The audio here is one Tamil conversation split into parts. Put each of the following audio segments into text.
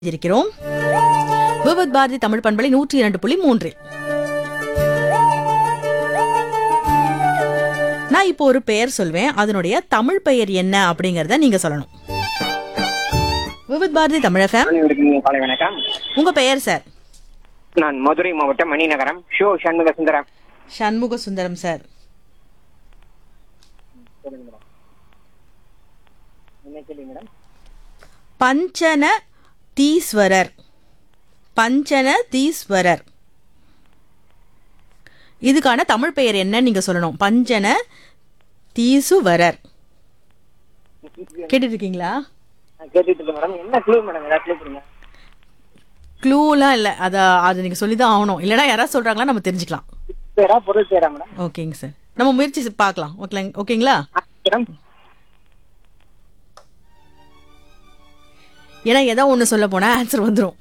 இருக்கிறோம் விவத் பாரதி தமிழ் பண்பலை நூற்றி இரண்டு புள்ளி மூன்றில் நான் இப்போ ஒரு பெயர் சொல்வேன் அதனுடைய தமிழ் பெயர் என்ன அப்படிங்கறத நீங்க சொல்லணும் விவத் பாரதி தமிழ் எஃப்எம் அனைவருக்கும் காலை வணக்கம் உங்க பெயர் சார் நான் மதுரை மாவட்டம் மணிநகரம் ஷோ சண்முக சுந்தரம் சண்முக சுந்தரம் சார் என்ன கேள்வி மேடம் பஞ்சன தீஸ்வரர் பஞ்சன தீஸ்வரர் இதுக்கான தமிழ் பெயர் என்ன நீங்க சொல்லணும் பஞ்சன தீசுவரர் கேட்டுட்டு இருக்கீங்களா கேட்டுட்டு இருக்கேன் மேடம் என்ன க்ளூ மேடம் ஏதாவது க்ளூ கொடுங்க க்ளூலாம் இல்லை அதை அது நீங்கள் சொல்லி தான் ஆகணும் இல்லைனா யாராவது சொல்கிறாங்களா நம்ம தெரிஞ்சுக்கலாம் பேரா பொருள் பேரா மேடம் ஓகேங்க சார் நம்ம முயற்சி செ- பார்க்கலாம் ஓகே ஓகேங்களா ஆ, மேடம் ஏன்னா ஏதோ ஒன்று சொல்ல போனால் ஆன்சர் வந்துடும்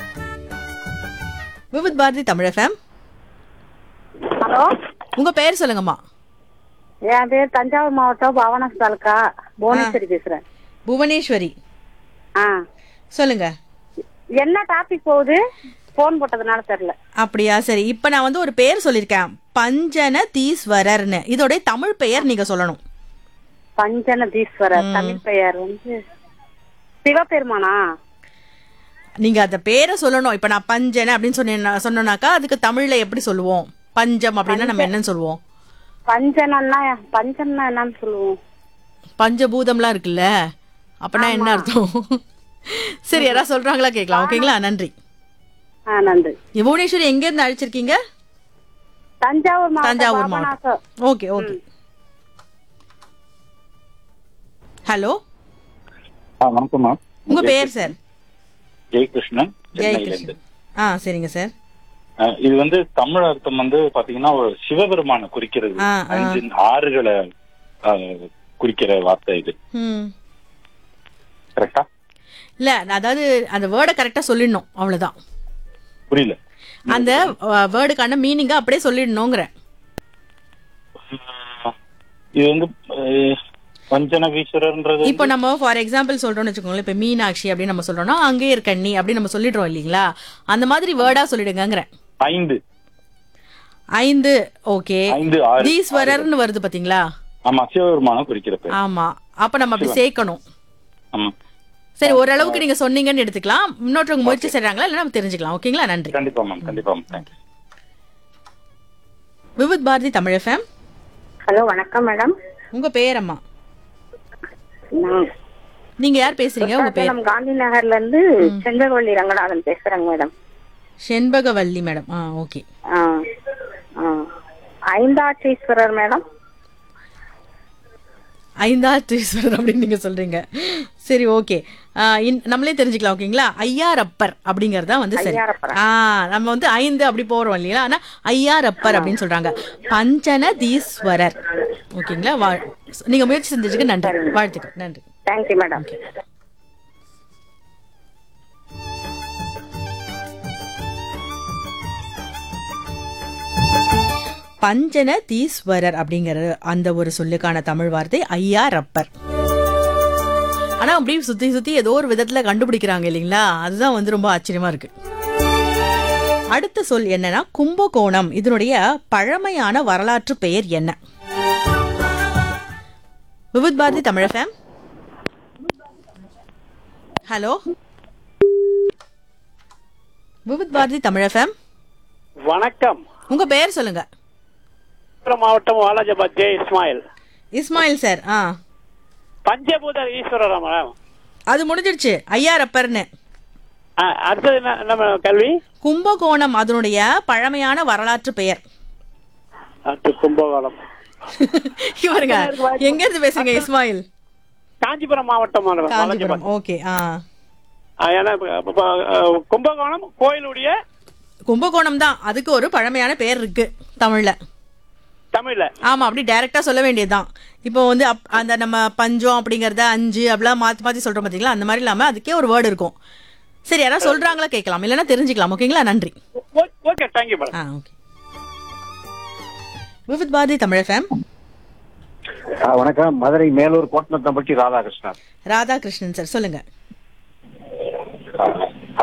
விவித் பாரதி தமிழ் எஃப்எம் ஹலோ உங்கள் பெயர் சொல்லுங்கம்மா என் பேர் தஞ்சாவூர் மாவட்டம் பவனஸ் தாலுக்கா புவனேஸ்வரி பேசுறேன் புவனேஸ்வரி ஆ சொல்லுங்க என்ன டாபிக் போகுது ஃபோன் போட்டதுனால தெரியல அப்படியா சரி இப்போ நான் வந்து ஒரு பெயர் சொல்லியிருக்கேன் பஞ்சன தீஸ்வரர்னு இதோடைய தமிழ் பெயர் நீங்கள் சொல்லணும் பஞ்சனதீஸ்வரர் தமிழ் பெயர் வந்து சிவபெருமானா நீங்கள் அந்த பேரை சொல்லணும் இப்போ நான் பஞ்சன அப்படின்னு சொன்னேன்னா சொன்னோன்னாக்கா அதுக்கு தமிழில் எப்படி சொல்லுவோம் பஞ்சம் அப்படின்னா நம்ம என்னன்னு சொல்லுவோம் பஞ்சனன்னா பஞ்சன்னா என்னன்னு சொல்லுவோம் பஞ்சபூதம்லாம் இருக்குல்ல அப்பனா என்ன அர்த்தம் சரி யாராவது சொல்றாங்களா கேட்கலாம் ஓகேங்களா நன்றி ஆ நன்றி புவனேஸ்வரி எங்க இருந்து அழைச்சிருக்கீங்க தஞ்சாவூர் மாவட்டம் தஞ்சாவூர் மாவட்டம் பாபநாசம் ஓகே ஓகே ஹலோ ஆ வணக்கம்மா உங்க பேர் சார் ஜெயகிருஷ்ணன் சென்னையிலேருந்து ஜெயகிருஷ்ணன் ஆ சரிங்க சார் ஆ, இது வந்து தமிழ் அர்த்தம் வந்து பாத்தீங்கன்னா ஒரு சிவபெருமான குறிக்கிறது ஆ, ஆ. அஞ்சு ஆறுகளை ஆ, குறிக்கிற வார்த்தை இது ம் கரெக்டா இல்ல அதாவது அந்த வேர்டை கரெக்டா சொல்லிடணும் அவ்வளவுதான் புரியல அந்த வேர்டுக்கான மீனிங்கை அப்படியே சொல்லிடணுங்கிறேன் ஆ, இது வந்து ஆ, பஞ்சனகீஸ்வரர்ன்றது இப்போ நம்ம ஃபார் எக்ஸாம்பிள் சொல்றோம்னு வச்சுக்கோங்களேன் இப்போ மீனாட்சி அப்படின்னு நம்ம சொல்றோம்னா அங்கே இருக்கண்ணி அப்படின்னு நம்ம சொல்லிடுறோம் இல்லைங்களா அந்த மாதிரி வேர்டா சொல்லிடுங்கங்கிறேன் ஐந்து ஐந்து ஓகே ஐந்து ஆறு ஈஸ்வரர்னு வருது பாத்தீங்களா ஆமா சிவபெருமான குறிக்கிற பேர் ஆமா அப்ப நம்ம அப்படி சேர்க்கணும் ஆமா சரி ஓரளவுக்கு நீங்க சொன்னீங்கன்னு எடுத்துக்கலாம் இன்னொருத்தவங்க முயற்சி செய்றாங்களா இல்ல நம்ம தெரிஞ்சுக்கலாம் ஓகேங்களா நன்றி கண்டிப்பா மேம் கண்டிப்பா ma'am thank you Vividh Bharati Tamil FM hello வணக்கம் மேடம் உங்க பேர் அம்மா நான் நீங்க யார் பேசுறீங்க உங்க பேர் சேலம் காந்தி நகர்ல இருந்து செண்பகவள்ளி ரங்கநாதன் பேசுறேங்க மேடம் செண்பகவல்லி மேடம் ஆ ஓகே ஆ ஆ ஐந்தாட்சீஸ்வரர் மேடம் ஐந்தாவது ஈஸ்வரர் அப்படின்னு நீங்க சொல்றீங்க சரி ஓகே நம்மளே தெரிஞ்சுக்கலாம் ஓகேங்களா ஐயாரப்பர் அப்படிங்கறது தான் வந்து சரி ஐயாரப்பரா? ஆ நம்ம வந்து ஐந்து அப்படி போறோம் இல்லையா ஆனா ஐயாரப்பர் அப்படின்னு சொல்றாங்க பஞ்சனதீஸ்வரர் ஓகேங்களா வா- நீங்க முயற்சி செஞ்சதுக்கு நன்றி வாழ்த்துக்கள் நன்றி தேங்க்யூ மேடம் பஞ்சன தீஸ்வரர் அப்படிங்கிற அந்த ஒரு சொல்லுக்கான தமிழ் வார்த்தை ஐயாரப்பர் ஆனா அப்படியே சுத்தி சுத்தி ஏதோ ஒரு விதத்துல கண்டுபிடிக்கிறாங்க இல்லைங்களா அதுதான் வந்து ரொம்ப ஆச்சரியமா இருக்கு அடுத்த சொல் என்னன்னா கும்பகோணம் இதனுடைய பழமையான வரலாற்று பெயர் என்ன Vividh Bharati Tamil FM hello Vividh Bharati Tamil FM வணக்கம் உங்க பெயர் சொல்லுங்க விழுப்புரம் மாவட்டம் வாலாஜாபாத் ஜே இஸ்மாயில் இஸ்மாயில் சார் ஆ பஞ்சபூத ஈஸ்வரரா மேடம் அது முடிஞ்சிடுச்சு ஐயாரப்பர்னு ஆ, அடுத்தது என்ன என்ன மேடம் கல்வி கும்பகோணம் அதனுடைய பழமையான வரலாற்று பெயர் அடுத்து கும்பகோணம் இவருங்க எங்க இருந்து பேசுறீங்க இஸ்மாயில் காஞ்சிபுரம் மாவட்டம் மேடம் காஞ்சிபுரம் வாலாஜாபாத் ஓகே ஆ ஆ, ஏன்னா இப்ப- இப்ப- இப்ப, ஆ, கும்பகோணம் கோயிலுடைய கும்பகோணம் தான் அதுக்கு ஒரு பழமையான பெயர் இருக்கு தமிழ்ல தமிழ்ல ஆமா அப்படி டைரக்டா சொல்ல வேண்டியதுதான் இப்போ வந்து அப்- அந்த நம்ம பஞ்சம் அப்படிங்கறத அஞ்சு அப்படிலாம் மாத்தி மாத்தி சொல்றோம் பாத்தீங்களா அந்த மாதிரி இல்லாம அதுக்கே ஒரு வேர்டு இருக்கும் சரி யாராவது சொல்றாங்களா கேட்கலாம் இல்லைன்னா தெரிஞ்சுக்கலாம் ஓகேங்களா நன்றி ஓ- ஓகே தேங்க்யூ மேடம் ஆ ஓகே விவித் பாரதி தமிழ் ஃபேம் வணக்கம் மதுரை மேலூர் கோட்டநத்தம்பட்டி ராதாகிருஷ்ணன் ராதாகிருஷ்ணன் சார் சொல்லுங்க ஆ,